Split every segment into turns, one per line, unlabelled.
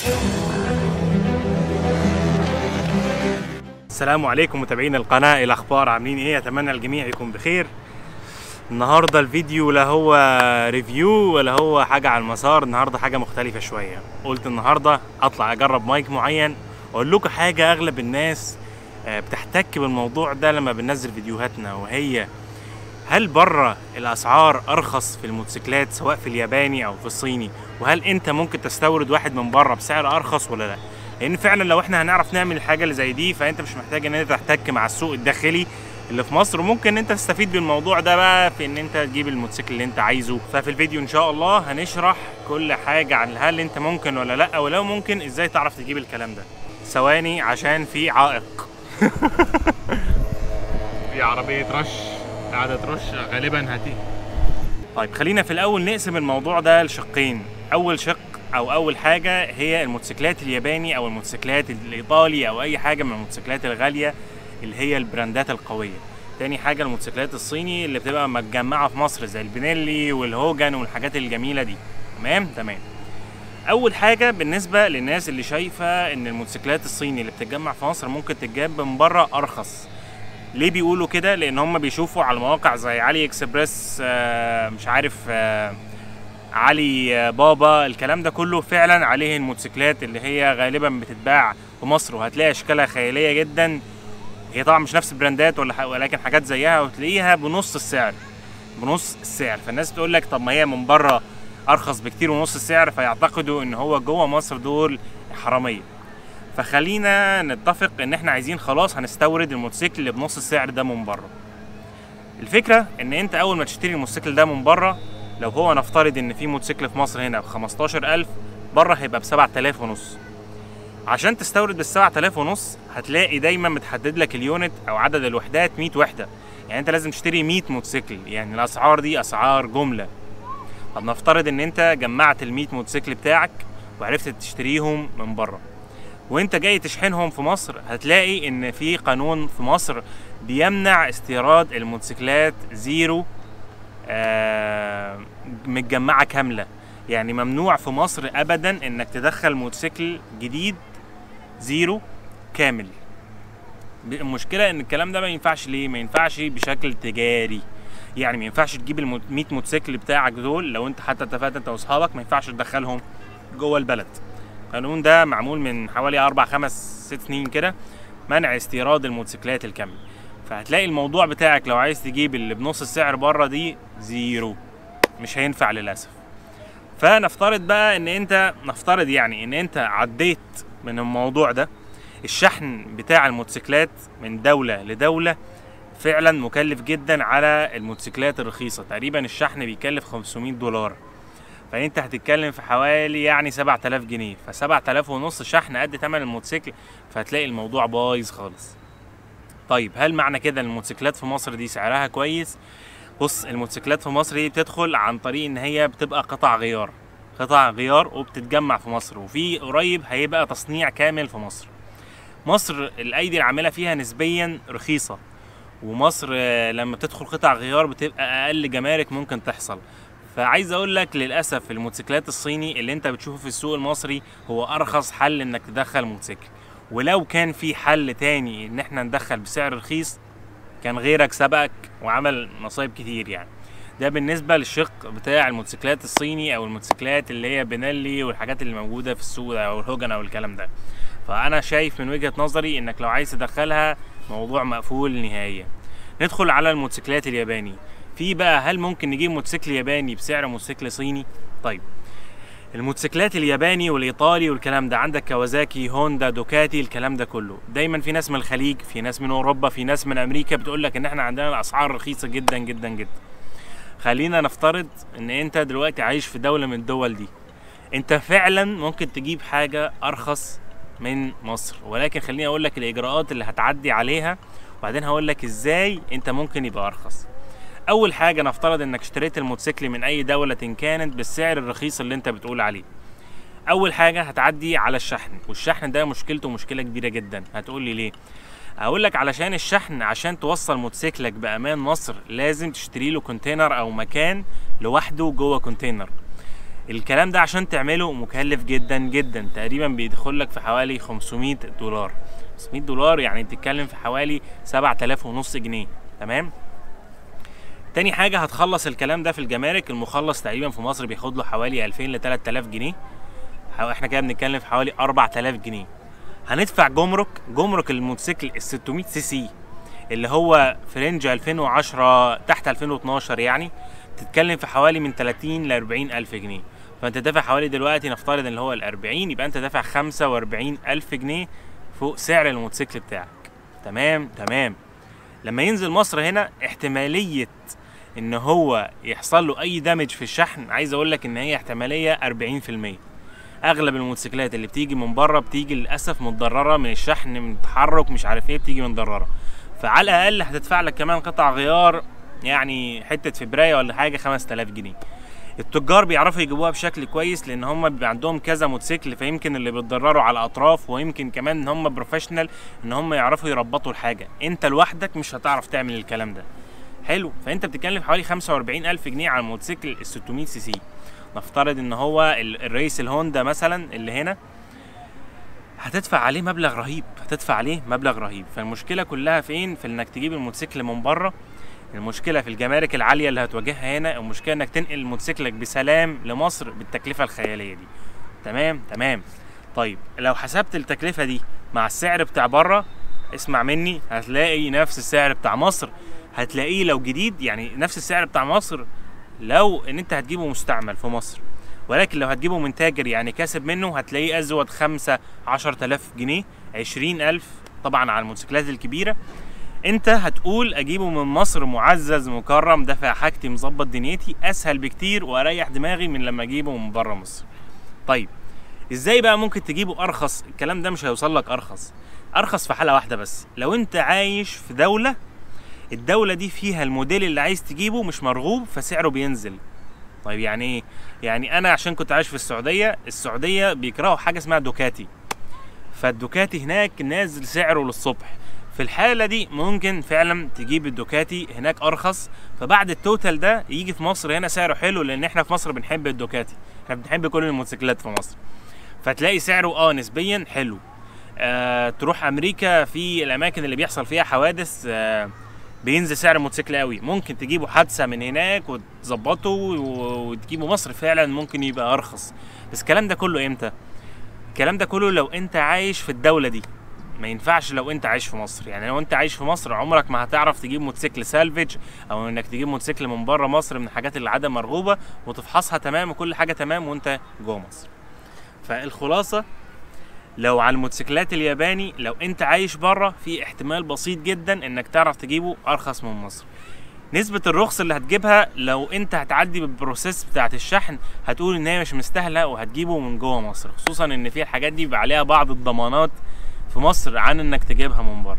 السلام عليكم متابعين القناة إيه الأخبار عاملين إيه أتمنى الجميع يكون بخير النهاردة الفيديو لا هو ريفيو ولا هو حاجة على المسار النهاردة حاجة مختلفة شوية قلت النهاردة أطلع أجرب مايك معين أقول لكم حاجة أغلب الناس آه، بتحتك بالموضوع ده لما بننزل فيديوهاتنا وهي هل بره الاسعار ارخص في الموتوسيكلات سواء في الياباني او في الصيني وهل انت ممكن تستورد واحد من بره بسعر ارخص ولا لا لان فعلا لو احنا هنعرف نعمل الحاجه اللي زي دي فانت مش محتاج ان انت تحتك مع السوق الداخلي اللي في مصر وممكن انت تستفيد بالموضوع ده بقى في ان انت تجيب الموتوسيكل اللي انت عايزه ففي الفيديو ان شاء الله هنشرح كل حاجه عن هل انت ممكن ولا لا ولو ممكن ازاي تعرف تجيب الكلام ده ثواني عشان في عائق في عربية رش قاعدة ترش غالبا هتيجي طيب خلينا في الأول نقسم الموضوع ده لشقين أول شق أو أول حاجة هي الموتوسيكلات الياباني أو الموتوسيكلات الإيطالي أو أي حاجة من الموتوسيكلات الغالية اللي هي البراندات القوية تاني حاجة الموتوسيكلات الصيني اللي بتبقى متجمعة في مصر زي البنيلي والهوجن والحاجات الجميلة دي تمام تمام اول حاجه بالنسبه للناس اللي شايفه ان الموتوسيكلات الصيني اللي بتتجمع في مصر ممكن تتجاب من بره ارخص ليه بيقولوا كده لان هم بيشوفوا على مواقع زي علي اكسبريس آه، مش عارف آه، علي آه، بابا الكلام ده كله فعلا عليه الموتوسيكلات اللي هي غالبا بتتباع في مصر وهتلاقي اشكالها خياليه جدا هي طبعا مش نفس البراندات ولا ح- ولكن حاجات زيها وتلاقيها بنص السعر بنص السعر فالناس تقول لك طب ما هي من بره ارخص بكتير ونص السعر فيعتقدوا ان هو جوه مصر دول حراميه فخلينا نتفق ان احنا عايزين خلاص هنستورد الموتوسيكل اللي بنص السعر ده من بره الفكره ان انت اول ما تشتري الموتوسيكل ده من بره لو هو نفترض ان في موتوسيكل في مصر هنا ب 15000 بره هيبقى ب 7000 ونص عشان تستورد بال 7000 ونص هتلاقي دايما متحدد لك اليونت او عدد الوحدات 100 وحده يعني انت لازم تشتري 100 موتوسيكل يعني الاسعار دي اسعار جمله طب نفترض ان انت جمعت ال 100 موتوسيكل بتاعك وعرفت تشتريهم من بره وانت جاي تشحنهم في مصر هتلاقي ان في قانون في مصر بيمنع استيراد الموتوسيكلات زيرو آه متجمعه كامله يعني ممنوع في مصر ابدا انك تدخل موتوسيكل جديد زيرو كامل المشكله ان الكلام ده ما ينفعش ليه ما ينفعش بشكل تجاري يعني ما ينفعش تجيب ال 100 موتوسيكل بتاعك دول لو انت حتى اتفقت انت واصحابك ما ينفعش تدخلهم جوه البلد القانون ده معمول من حوالي اربع خمس ست سنين كده منع استيراد الموتوسيكلات الكامله فهتلاقي الموضوع بتاعك لو عايز تجيب اللي بنص السعر بره دي زيرو مش هينفع للاسف فنفترض بقى ان انت نفترض يعني ان انت عديت من الموضوع ده الشحن بتاع الموتوسيكلات من دولة لدولة فعلا مكلف جدا على الموتوسيكلات الرخيصة تقريبا الشحن بيكلف 500 دولار فانت هتتكلم في حوالي يعني 7000 جنيه ف 7000 ونص شحن قد تمن الموتوسيكل فهتلاقي الموضوع بايظ خالص طيب هل معنى كده ان الموتوسيكلات في مصر دي سعرها كويس بص الموتوسيكلات في مصر دي بتدخل عن طريق ان هي بتبقى قطع غيار قطع غيار وبتتجمع في مصر وفي قريب هيبقى تصنيع كامل في مصر مصر الايدي العامله فيها نسبيا رخيصه ومصر آه، لما تدخل قطع غيار بتبقى اقل جمارك ممكن تحصل فعايز اقول لك للاسف الموتوسيكلات الصيني اللي انت بتشوفه في السوق المصري هو ارخص حل انك تدخل موتوسيكل ولو كان في حل تاني ان احنا ندخل بسعر رخيص كان غيرك سبقك وعمل مصايب كتير يعني ده بالنسبة للشق بتاع الموتوسيكلات الصيني او الموتوسيكلات اللي هي بنالي والحاجات اللي موجودة في السوق ده او الهوجن او الكلام ده فانا شايف من وجهة نظري انك لو عايز تدخلها موضوع مقفول نهائيا ندخل على الموتوسيكلات الياباني في بقى هل ممكن نجيب موتوسيكل ياباني بسعر موتوسيكل صيني طيب الموتوسيكلات الياباني والايطالي والكلام ده عندك كawasaki هوندا دوكاتي الكلام ده كله دايما في ناس من الخليج في ناس من اوروبا في ناس من امريكا بتقول لك ان احنا عندنا الاسعار رخيصه جدا جدا جدا خلينا نفترض ان انت دلوقتي عايش في دوله من الدول دي انت فعلا ممكن تجيب حاجه ارخص من مصر ولكن خليني اقول لك الاجراءات اللي هتعدي عليها وبعدين هقول لك ازاي انت ممكن يبقى ارخص اول حاجه نفترض انك اشتريت الموتوسيكل من اي دوله إن كانت بالسعر الرخيص اللي انت بتقول عليه اول حاجه هتعدي على الشحن والشحن ده مشكلته مشكله كبيره جدا هتقول لي ليه اقول لك علشان الشحن عشان توصل موتوسيكلك بامان مصر لازم تشتري له كونتينر او مكان لوحده جوه كونتينر الكلام ده عشان تعمله مكلف جدا جدا تقريبا بيدخل لك في حوالي 500 دولار 500 دولار يعني بتتكلم في حوالي 7000 ونص جنيه تمام تاني حاجة هتخلص الكلام ده في الجمارك المخلص تقريبا في مصر بياخد له حوالي 2000 ل 3000 جنيه حو- احنا كده بنتكلم في حوالي 4000 جنيه هندفع جمرك جمرك الموتوسيكل ال 600 سي سي اللي هو في رينج 2010 تحت 2012 يعني تتكلم في حوالي من 30 ل 40 الف جنيه فانت دافع حوالي دلوقتي نفترض ان هو ال 40 يبقى انت دافع 45 الف جنيه فوق سعر الموتوسيكل بتاعك تمام تمام لما ينزل مصر هنا احتماليه ان هو يحصل له اي دامج في الشحن عايز اقول لك ان هي احتماليه 40% اغلب الموتوسيكلات اللي بتيجي من بره بتيجي للاسف متضرره من الشحن من التحرك مش عارف ايه بتيجي متضرره فعلى الاقل هتدفع لك كمان قطع غيار يعني حته فبرايه ولا حاجه 5000 جنيه التجار بيعرفوا يجيبوها بشكل كويس لان هم بيبقى عندهم كذا موتوسيكل فيمكن اللي بيتضرروا على الاطراف ويمكن كمان ان هم بروفيشنال ان هم يعرفوا يربطوا الحاجه انت لوحدك مش هتعرف تعمل الكلام ده حلو فانت بتتكلم في حوالي 45 الف جنيه على الموتوسيكل ال 600 سي سي نفترض ان هو ال- الريس الهوندا مثلا اللي هنا هتدفع عليه مبلغ رهيب هتدفع عليه مبلغ رهيب فالمشكله كلها فين في انك تجيب الموتوسيكل من بره المشكله في الجمارك العاليه اللي هتواجهها هنا المشكله انك تنقل موتوسيكلك بسلام لمصر بالتكلفه الخياليه دي تمام تمام طيب لو حسبت التكلفه دي مع السعر بتاع بره اسمع مني هتلاقي نفس السعر بتاع مصر هتلاقيه لو جديد يعني نفس السعر بتاع مصر لو ان انت هتجيبه مستعمل في مصر ولكن لو هتجيبه من تاجر يعني كاسب منه هتلاقيه ازود خمسة عشر تلاف جنيه عشرين الف طبعا على الموتوسيكلات الكبيرة انت هتقول اجيبه من مصر معزز مكرم دافع حاجتي مظبط دنيتي اسهل بكتير واريح دماغي من لما اجيبه من بره مصر طيب ازاي بقى ممكن تجيبه ارخص الكلام ده مش هيوصل لك ارخص ارخص في حاله واحده بس لو انت عايش في دوله الدوله دي فيها الموديل اللي عايز تجيبه مش مرغوب فسعره بينزل طيب يعني ايه يعني انا عشان كنت عايش في السعوديه السعوديه بيكرهوا حاجه اسمها دوكاتي فالدوكاتي هناك نازل سعره للصبح في الحالة دي ممكن فعلا تجيب الدوكاتي هناك أرخص فبعد التوتال ده يجي في مصر هنا سعره حلو لأن احنا في مصر بنحب الدوكاتي احنا بنحب كل الموتوسيكلات في مصر فتلاقي سعره اه نسبيا حلو آه تروح أمريكا في الأماكن اللي بيحصل فيها حوادث آه بينزل سعر الموتوسيكل قوي ممكن تجيبوا حادثة من هناك وتظبطه و- وتجيبوا مصر فعلا ممكن يبقى أرخص بس الكلام ده كله إمتى؟ الكلام ده كله لو انت عايش في الدولة دي ما ينفعش لو انت عايش في مصر يعني لو انت عايش في مصر عمرك ما هتعرف تجيب موتوسيكل سالفج او انك تجيب موتوسيكل من بره مصر من الحاجات اللي عدم مرغوبة وتفحصها تمام وكل حاجة تمام وانت جوه مصر فالخلاصة لو على الموتوسيكلات الياباني لو انت عايش بره في احتمال بسيط جدا انك تعرف تجيبه ارخص من مصر نسبة الرخص اللي هتجيبها لو انت هتعدي بالبروسيس بتاعت الشحن هتقول ان هي مش مستاهلة وهتجيبه من جوه مصر خصوصا ان في الحاجات دي بيبقى عليها بعض الضمانات في مصر عن انك تجيبها من بره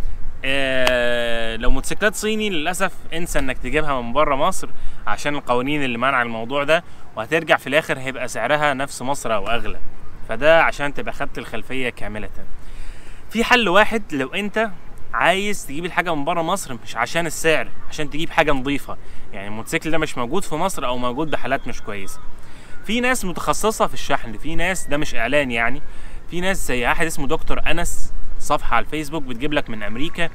آه لو موتوسيكلات صيني للاسف انسى انك تجيبها من بره مصر عشان القوانين اللي مانعه الموضوع ده وهترجع في الاخر هيبقى سعرها نفس مصر او اغلى فده عشان تبقى خدت الخلفيه كامله في حل واحد لو انت عايز تجيب الحاجه من بره مصر مش عشان السعر عشان تجيب حاجه نظيفه يعني الموتوسيكل ده مش موجود في مصر او موجود بحالات مش كويسه في ناس متخصصه في الشحن في ناس ده مش اعلان يعني في ناس زي واحد اسمه دكتور انس صفحه على الفيسبوك بتجيب لك من امريكا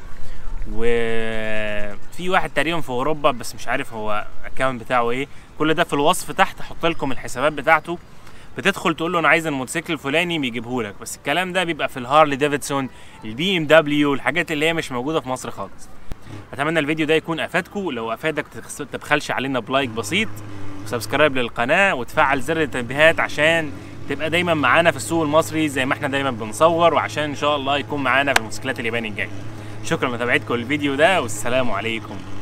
وفي واحد تقريبا في اوروبا بس مش عارف هو الاكونت بتاعه ايه كل ده في الوصف تحت احط لكم الحسابات بتاعته بتدخل تقول له انا عايز الموتوسيكل الفلاني بيجيبه لك بس الكلام ده بيبقى في الهارلي ديفيدسون البي ام دبليو الحاجات اللي هي مش موجوده في مصر خالص اتمنى الفيديو ده يكون افادكم لو افادك تخس- تبخلش علينا بلايك بسيط وسبسكرايب للقناه وتفعل زر التنبيهات عشان تبقى دايما معانا في السوق المصري زي ما احنا دايما بنصور وعشان ان شاء الله يكون معانا في الموتوسيكلات الياباني الجايه شكرا لمتابعتكم الفيديو ده والسلام عليكم